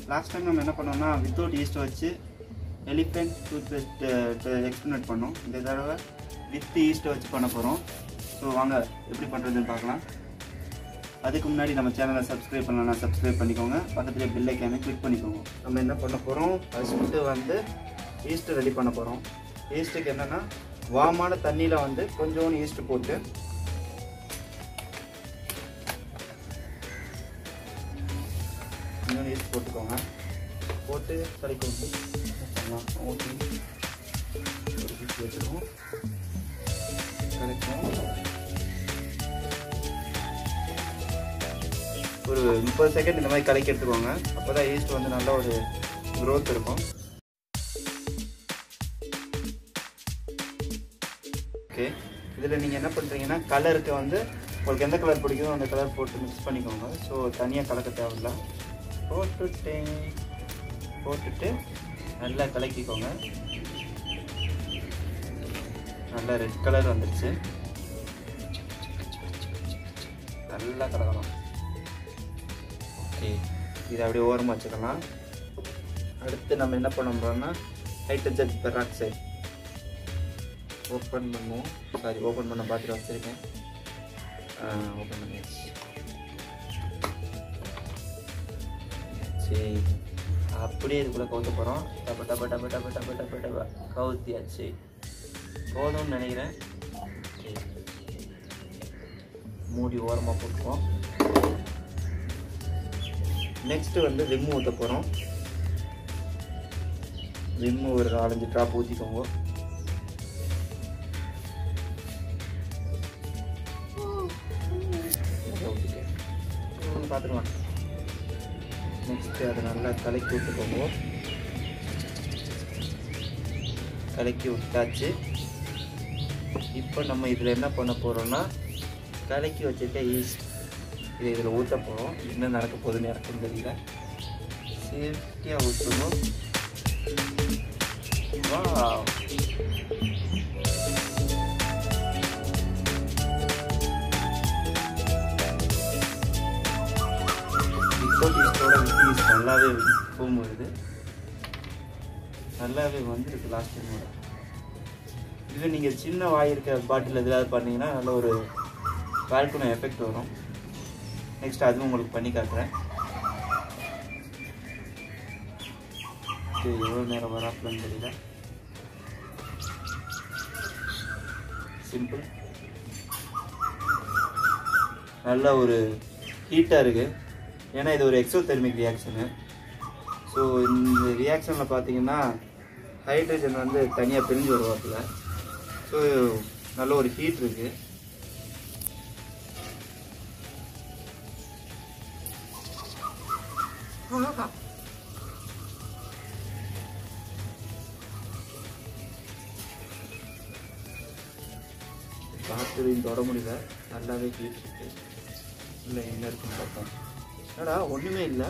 Last time நம்ம என்ன பண்ணோம்னா வித்தவுட் ஈஸ்ட் வச்சு எலிஃபென்ட் டூத் பேஸ்ட் எக்ஸ்பிரிமெண்ட் பண்ணோம் இந்த தடவை வித் ஈஸ்ட் வச்சு பண்ண போகிறோம் ஸோ வாங்க எப்படி பண்ணுறதுன்னு பார்க்கலாம் அதுக்கு முன்னாடி நம்ம சேனலை சப்ஸ்கிரைப் பண்ணலாம் சப்ஸ்கிரைப் பண்ணிக்கோங்க பக்கத்துலேயே பில் ஐக்கானை கிளிக் பண்ணிக்கோங்க நம்ம என்ன பண்ண போகிறோம் ஃபஸ்ட்டு வந்து ஈஸ்ட் ரெடி பண்ண போகிறோம் ஈஸ்ட்டுக்கு என்னென்னா வாமான தண்ணியில் வந்து கொஞ்சோண்டு ஈஸ்ட் போட்டு கொஞ்சோண்டு ஈஸ்ட் போட்டுக்கோங்க போட்டு கடைக்கு வந்து பண்ணலாம் ஊற்றி ஒரு பீஸ் வச்சுருவோம் கிடைக்கும் ஒரு முப்பது செகண்ட் இந்த மாதிரி கலக்கி எடுத்துக்கோங்க அப்போ தான் ஈஸ்ட் வந்து நல்ல ஒரு growth இருக்கும் ஓகே இதில் நீங்கள் என்ன பண்ணுறீங்கன்னா கலருக்கு வந்து உங்களுக்கு எந்த கலர் பிடிக்குதோ அந்த கலர் போட்டு மிக்ஸ் பண்ணிக்கோங்க ஸோ தனியாக கலக்க தேவையில்ல போட்டுட்டேன் போட்டுட்டு நல்லா கலக்கிக்கோங்க நல்லா ரெட் கலர் வந்துடுச்சு நல்லா கலக்கலாம் ஓகே இதை அப்படியே ஓரமாக வச்சுக்கலாம் அடுத்து நம்ம என்ன பண்ண போகிறோம்னா ஹைட்ரஜன் பெராக்சைடு ஓப்பன் பண்ணுவோம் சாரி ஓப்பன் பண்ண பார்த்துட்டு வச்சுருக்கேன் ஓப்பன் பண்ணியாச்சு சரி அப்படியே இதுக்குள்ளே கவுத்த போகிறோம் டப்ப டப்ப டப்ப டப்ப டப்ப டப்ப டப்ப கவுத்தியாச்சு போதும்னு நினைக்கிறேன் சரி. மூடி ஓரமாக போட்டுக்குவோம் நெக்ஸ்ட் வந்து விம்மு ஊற்ற போகிறோம் விம்மு ஒரு நாலஞ்சு ட்ராப் ஊற்றிக்கோங்க ஊற்றிட்டேன் பார்த்துக்கலாம் நெக்ஸ்ட்டு அதை நல்லா கலக்கி விட்டுக்கோங்க கலக்கி விட்டாச்சு இப்போ நம்ம இதில் என்ன பண்ண போகிறோம்னா கலக்கி வச்சுருக்க ஈஸ்ட் இது இதில் ஊற்ற போகிறோம் என்ன நடக்க போகுதுன்னு எனக்கும் தெரியல சேஃப்டியாக ஊற்றணும் வா இப்போ ஈஸ்டோட வித் ஈஸ்ட் நல்லாவே பூம் வருது நல்லாவே வந்துருக்கு லாஸ்ட் டைமோட இது நீங்கள் சின்ன வாய் இருக்க பாட்டில் எதாவது பண்ணீங்கன்னா நல்ல ஒரு வேல்குன எஃபெக்ட் வரும் நெக்ஸ்ட் அதுவும் உங்களுக்கு பண்ணி காட்டுறேன் இது எவ்வளோ நேரம் வராப்புலன்னு தெரியல சிம்பிள் நல்ல ஒரு ஹீட்டாக இருக்குது ஏன்னா இது ஒரு எக்ஸோதெர்மிக் ரியாக்ஷனு ஸோ இந்த ரியாக்ஷனில் பார்த்தீங்கன்னா ஹைட்ரஜன் வந்து தனியாக பிரிஞ்சு வருவாப்புல ஸோ நல்ல ஒரு ஹீட் இருக்குது பார்த்து தொட முடியல நல்லாவே ஹீட் இருக்கு இல்லை என்ன இருக்குன்னு பார்ப்போம் என்னடா ஒன்றுமே இல்லை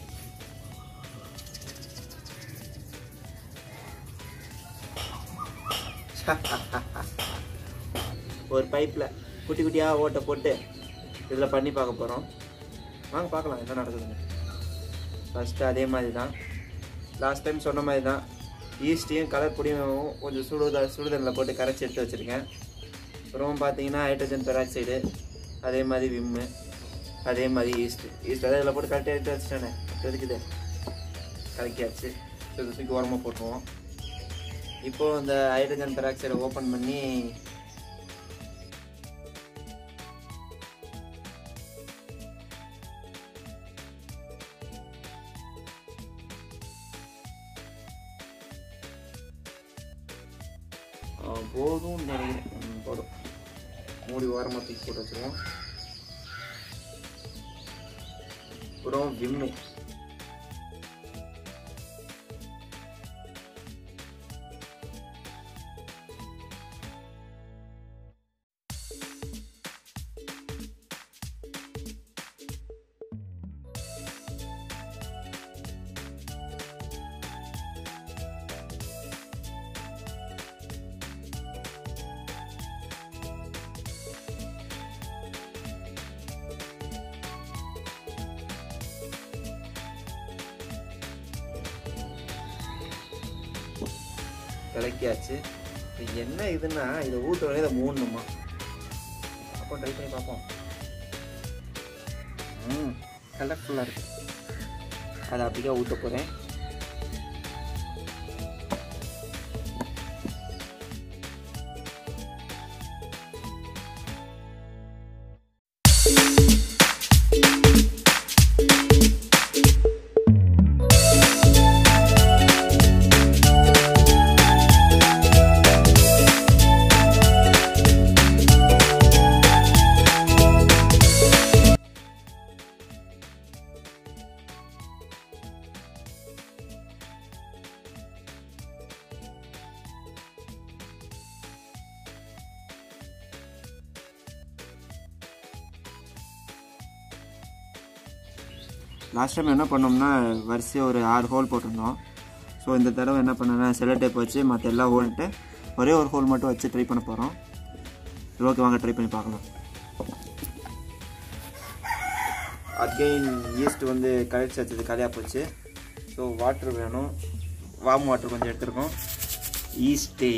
ஒரு பைப்பில் குட்டி குட்டியாக ஓட்டை போட்டு இதில் பண்ணி பார்க்க போகிறோம் வாங்க பார்க்கலாம் என்ன நடக்குதுன்னு ஃபஸ்ட்டு அதே மாதிரி தான் லாஸ்ட் டைம் சொன்ன மாதிரி தான் ஈஸ்டையும் கலர் பொடியும் கொஞ்சம் சுடுத சுடுதண்ணில் போட்டு கரைச்சி எடுத்து வச்சுருக்கேன் அப்புறம் பார்த்தீங்கன்னா ஹைட்ரஜன் பெராக்சைடு அதே மாதிரி விம்மு அதே மாதிரி ஈஸ்ட் ஈஸ்ட் அதாவது இதில் போட்டு கரெக்டாக எடுத்து வச்சுட்டானே இருக்குது கலக்கியாச்சு ஸோ இது தூக்கி உரமாக போட்டுருவோம் இப்போது இந்த ஹைட்ரஜன் பெராக்சைடை ஓப்பன் பண்ணி ஆ, போதும் நினைக்கிறேன் ம், போதும் மூடி ஓரமாக தூக்கி போட்டு வச்சுருவோம் அப்புறம் விம்மு கலக்கியாச்சு இது என்ன இதுன்னா இதை ஊற்றுறதே இதை மூடணுமா அப்போ ட்ரை பண்ணி பார்ப்போம் ம் கலர்ஃபுல்லாக இருக்கு அதை அப்படியே ஊற்ற போகிறேன் லாஸ்ட் டைம் என்ன பண்ணோம்னா வரிசையாக ஒரு ஆறு ஹோல் போட்டிருந்தோம் ஸோ இந்த தடவை என்ன பண்ணேன்னா செல்லோ டேப் வச்சு மற்ற எல்லா ஹோல்ட்டு ஒரே ஒரு ஹோல் மட்டும் வச்சு ட்ரை பண்ண போகிறோம் ஓகே வாங்க ட்ரை பண்ணி பார்க்கலாம் அகெயின் ஈஸ்ட் வந்து கலெக்ட் வச்சது காலியாக போச்சு ஸோ வாட்டர் வேணும் வார்ம் வாட்டர் கொஞ்சம் எடுத்துருக்கோம் ஈஸ்ட்டு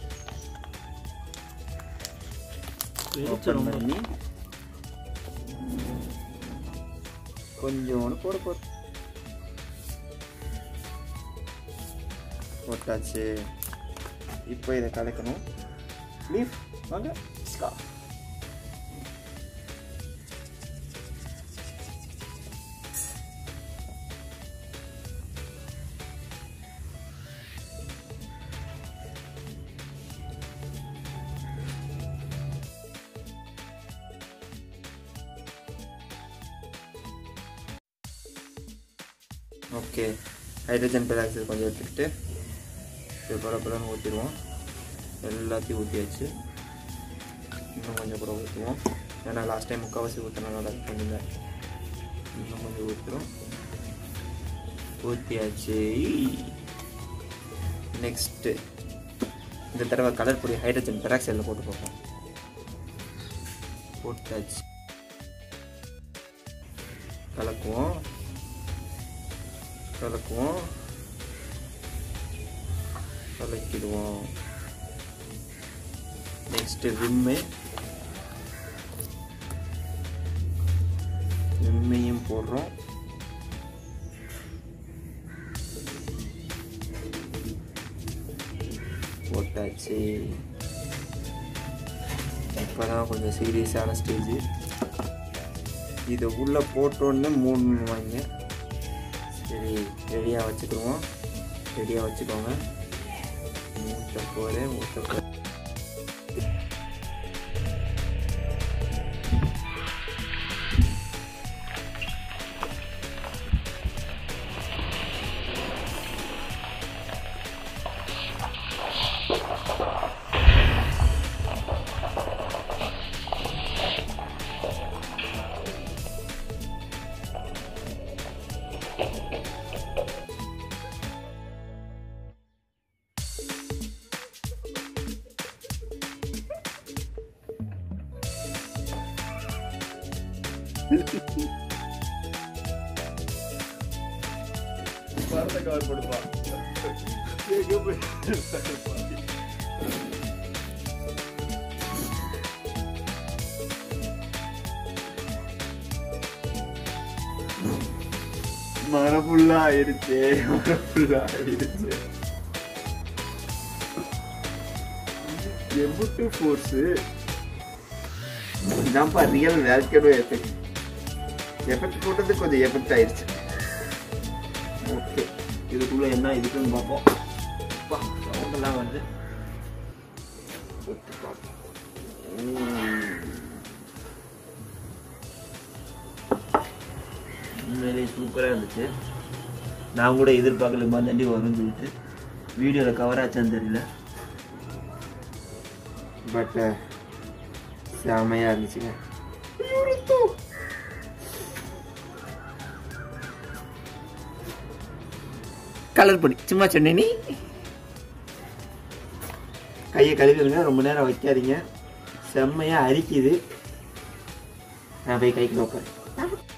ஓப்பன் பண்ணி கொஞ்சோண்டு போட போகிறோம் போட்டாச்சு இப்போ இதை கலக்கணும் லீஃப் வாங்க ஸ்கா ஓகே ஹைட்ரஜன் பெராக்சைடு கொஞ்சம் எடுத்துக்கிட்டு இது பல பலன்னு ஊற்றிடுவோம் எல்லாத்தையும் ஊற்றியாச்சு இன்னும் கொஞ்சம் கூட ஊற்றுவோம் ஏன்னா லாஸ்ட் டைம் முக்கால்வாசி ஊற்றினால கொஞ்சம் தான் இன்னும் கொஞ்சம் ஊற்றுறோம் ஊற்றியாச்சு நெக்ஸ்ட்டு இந்த தடவை கலர் பொடி ஹைட்ரஜன் பெராக்சைடில் போட்டு பார்ப்போம் போட்டாச்சு கலக்குவோம் கலக்குவோம் கலக்கிடுவோம் நெக்ஸ்ட்டு விம்மு விம்மையும் போடுறோம் போட்டாச்சு இப்போதான் கொஞ்சம் சீரியஸான ஸ்டேஜ் இதை உள்ளே போட்டோன்னே மூணுவாங்க சரி ரெடியாக வச்சுக்கிடுவோம் ரெடியாக வச்சுக்கோங்க மூட்டை போகிறேன் மூட்டை போ வார்த்தை கவர் கொடுப்பா எங்க போய் மரபுல்லா ஆயிடுச்சு மரபுல்லா ஆயிடுச்சு எம்புட்டு ஃபோர்ஸு இதான்ப்பா ரியல் வேல்கனோ எஃபெக்ட் எஃபெக்ட் போட்டது கொஞ்சம் எஃபெக்ட் ஆயிடுச்சு ஓகே இதுக்குள்ளே என்ன இருக்குன்னு பார்ப்போம் அப்பா சவுண்டெல்லாம் வந்து உண்மையிலேயே சூப்பராக இருந்துச்சு நான் கூட எதிர்பார்க்கல மாதிரி தண்டி வரும்னு சொல்லிட்டு வீடியோவில் கவர் ஆச்சான்னு தெரியல பட் செமையாக இருந்துச்சுங்க கலர் பண்ணி சும்மா சொன்னேன் நீ கையை கழுவிடுங்க ரொம்ப நேரம் வைக்காதீங்க செம்மையாக அரிக்குது நான் போய் கைக்கு வைப்பேன்